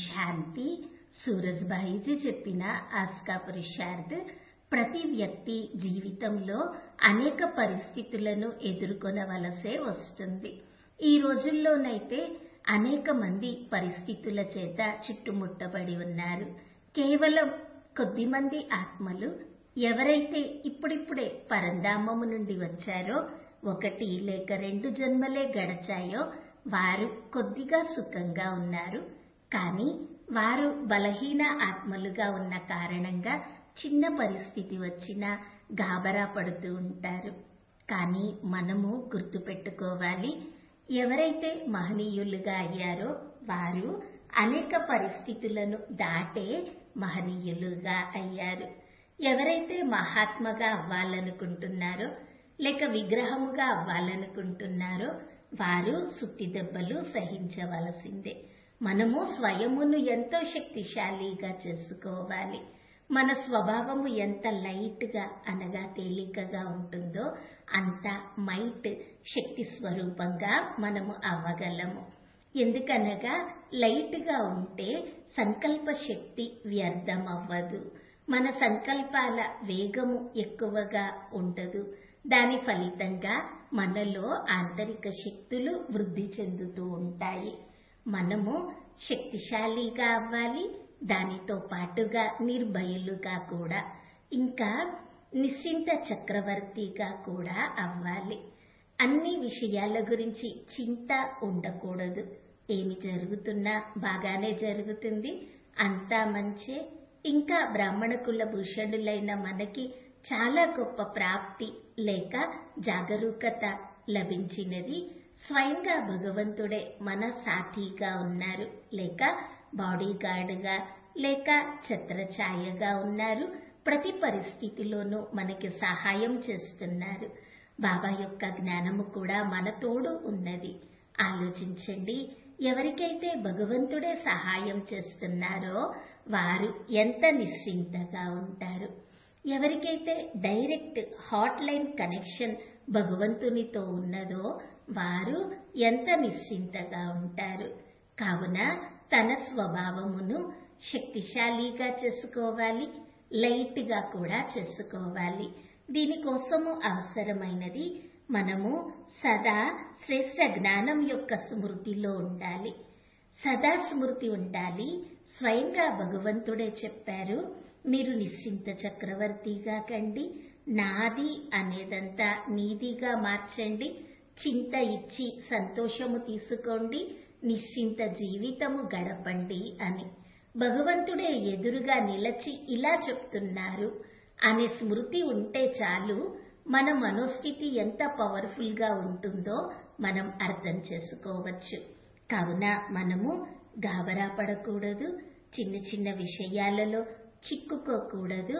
శాంతి సూరజ్భాయిజీ చెప్పిన ఆస్కా పురుషార్థ్ ప్రతి వ్యక్తి జీవితంలో అనేక పరిస్థితులను ఎదుర్కొనవలసే వస్తుంది ఈ రోజుల్లోనైతే అనేక మంది పరిస్థితుల చేత చుట్టుముట్టబడి ఉన్నారు కేవలం కొద్ది మంది ఆత్మలు ఎవరైతే ఇప్పుడిప్పుడే పరంధామము నుండి వచ్చారో ఒకటి లేక రెండు జన్మలే గడచాయో వారు కొద్దిగా సుఖంగా ఉన్నారు కానీ వారు బలహీన ఆత్మలుగా ఉన్న కారణంగా చిన్న పరిస్థితి వచ్చినా గాబరా పడుతూ ఉంటారు కానీ మనము గుర్తుపెట్టుకోవాలి ఎవరైతే మహనీయులుగా అయ్యారో వారు అనేక పరిస్థితులను దాటే మహనీయులుగా అయ్యారు ఎవరైతే మహాత్మగా అవ్వాలనుకుంటున్నారో లేక విగ్రహముగా అవ్వాలనుకుంటున్నారో వారు సుత్తి దెబ్బలు సహించవలసిందే మనము స్వయమును ఎంతో శక్తిశాలిగా చేసుకోవాలి మన స్వభావము ఎంత లైట్ గా అనగా తేలికగా ఉంటుందో అంత మైట్ శక్తి స్వరూపంగా మనము అవ్వగలము ఎందుకనగా లైట్ గా ఉంటే సంకల్ప శక్తి వ్యర్థం అవ్వదు మన సంకల్పాల వేగము ఎక్కువగా ఉండదు దాని ఫలితంగా మనలో ఆంతరిక శక్తులు వృద్ధి చెందుతూ ఉంటాయి మనము శక్తిశాలిగా అవ్వాలి దానితో పాటుగా నిర్భయులుగా కూడా ఇంకా నిశ్చింత చక్రవర్తిగా కూడా అవ్వాలి అన్ని విషయాల గురించి చింత ఉండకూడదు ఏమి జరుగుతున్నా బాగానే జరుగుతుంది అంతా మంచే ఇంకా బ్రాహ్మణ కుల భూషణులైన మనకి చాలా గొప్ప ప్రాప్తి లేక జాగరూకత లభించినది స్వయంగా భగవంతుడే మన సాథీగా ఉన్నారు లేక బాడీ గార్డ్గా లేక ఛత్రఛాయగా ఉన్నారు ప్రతి పరిస్థితిలోనూ మనకి సహాయం చేస్తున్నారు బాబా యొక్క జ్ఞానము కూడా మన తోడు ఉన్నది ఆలోచించండి ఎవరికైతే భగవంతుడే సహాయం చేస్తున్నారో వారు ఎంత నిశ్చింతగా ఉంటారు ఎవరికైతే డైరెక్ట్ హాట్ లైన్ కనెక్షన్ భగవంతునితో ఉన్నదో వారు ఎంత నిశ్చింతగా ఉంటారు కావున తన స్వభావమును శక్తిశాలిగా చేసుకోవాలి లైట్గా కూడా చేసుకోవాలి దీనికోసము అవసరమైనది మనము సదా శ్రేష్ట జ్ఞానం యొక్క స్మృతిలో ఉండాలి సదా స్మృతి ఉండాలి స్వయంగా భగవంతుడే చెప్పారు మీరు నిశ్చింత చక్రవర్తిగా కండి నాది అనేదంతా నీదిగా మార్చండి చింత ఇచ్చి సంతోషము తీసుకోండి నిశ్చింత జీవితము గడపండి అని భగవంతుడే ఎదురుగా నిలచి ఇలా చెప్తున్నారు అనే స్మృతి ఉంటే చాలు మన మనోస్థితి ఎంత పవర్ఫుల్ గా ఉంటుందో మనం అర్థం చేసుకోవచ్చు కావున మనము గాబరా పడకూడదు చిన్న చిన్న విషయాలలో చిక్కుకోకూడదు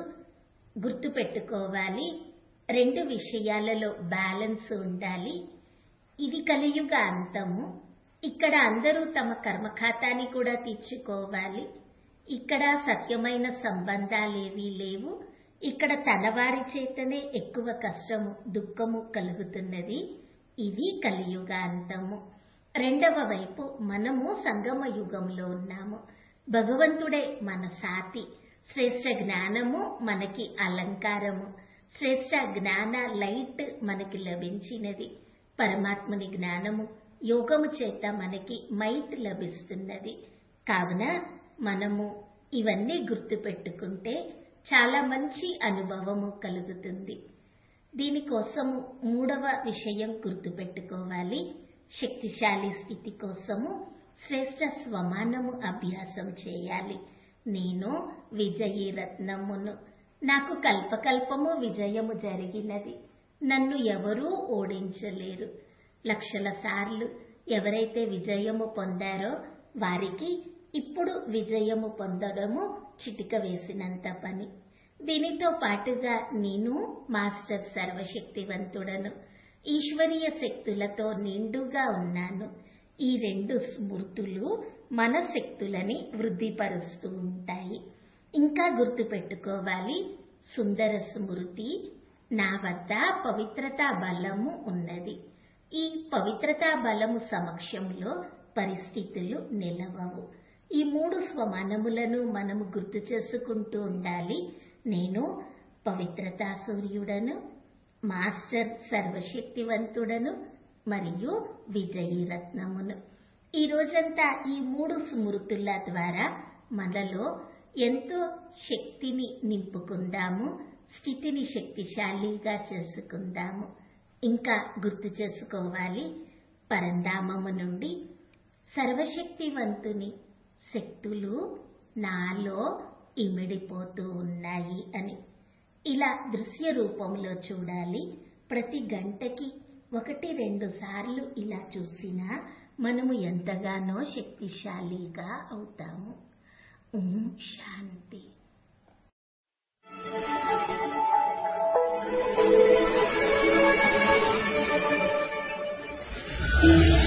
గుర్తుపెట్టుకోవాలి రెండు విషయాలలో బ్యాలెన్స్ ఉండాలి ఇది కలియుగ అంతము ఇక్కడ అందరూ తమ కర్మఖాతాని కూడా తీర్చుకోవాలి ఇక్కడ సత్యమైన సంబంధాలేవీ లేవు ఇక్కడ తన వారి చేతనే ఎక్కువ కష్టము దుఃఖము కలుగుతున్నది ఇది కలియుగ అంతము రెండవ వైపు మనము సంగమ యుగంలో ఉన్నాము భగవంతుడే మన సాతి శ్రేష్ట జ్ఞానము మనకి అలంకారము శ్రేష్ట జ్ఞాన లైట్ మనకి లభించినది పరమాత్మని జ్ఞానము యోగము చేత మనకి మైట్ లభిస్తున్నది కావున మనము ఇవన్నీ గుర్తుపెట్టుకుంటే చాలా మంచి అనుభవము కలుగుతుంది దీనికోసము మూడవ విషయం గుర్తుపెట్టుకోవాలి శక్తిశాలి స్థితి కోసము శ్రేష్ట స్వమానము అభ్యాసం చేయాలి నేను విజయీ రత్నమును నాకు కల్పకల్పము విజయము జరిగినది నన్ను ఎవరూ ఓడించలేరు లక్షల సార్లు ఎవరైతే విజయము పొందారో వారికి ఇప్పుడు విజయము పొందడము చిటిక వేసినంత పని దీనితో పాటుగా నేను మాస్టర్ సర్వశక్తివంతుడను ఈశ్వరీయ శక్తులతో నిండుగా ఉన్నాను ఈ రెండు స్మృతులు మన శక్తులని వృద్ధిపరుస్తూ ఉంటాయి ఇంకా గుర్తుపెట్టుకోవాలి సుందర స్మృతి నా వద్ద పవిత్రతా బలము ఉన్నది ఈ పవిత్రతా బలము సమక్షంలో పరిస్థితులు నిలవవు ఈ మూడు స్వమానములను మనము గుర్తు చేసుకుంటూ ఉండాలి నేను పవిత్రతా సూర్యుడను మాస్టర్ సర్వశక్తివంతుడను మరియు విజయీ రత్నమును ఈ రోజంతా ఈ మూడు స్మృతుల ద్వారా మనలో ఎంతో శక్తిని నింపుకుందాము స్థితిని శక్తిశాలిగా చేసుకుందాము ఇంకా గుర్తు చేసుకోవాలి పరంధామము నుండి సర్వశక్తివంతుని శక్తులు నాలో ఇమిడిపోతూ ఉన్నాయి అని ఇలా దృశ్య రూపంలో చూడాలి ప్రతి గంటకి ఒకటి రెండు సార్లు ఇలా చూసినా మనము ఎంతగానో శక్తిశాలిగా అవుతాము ఓం శాంతి Thank you.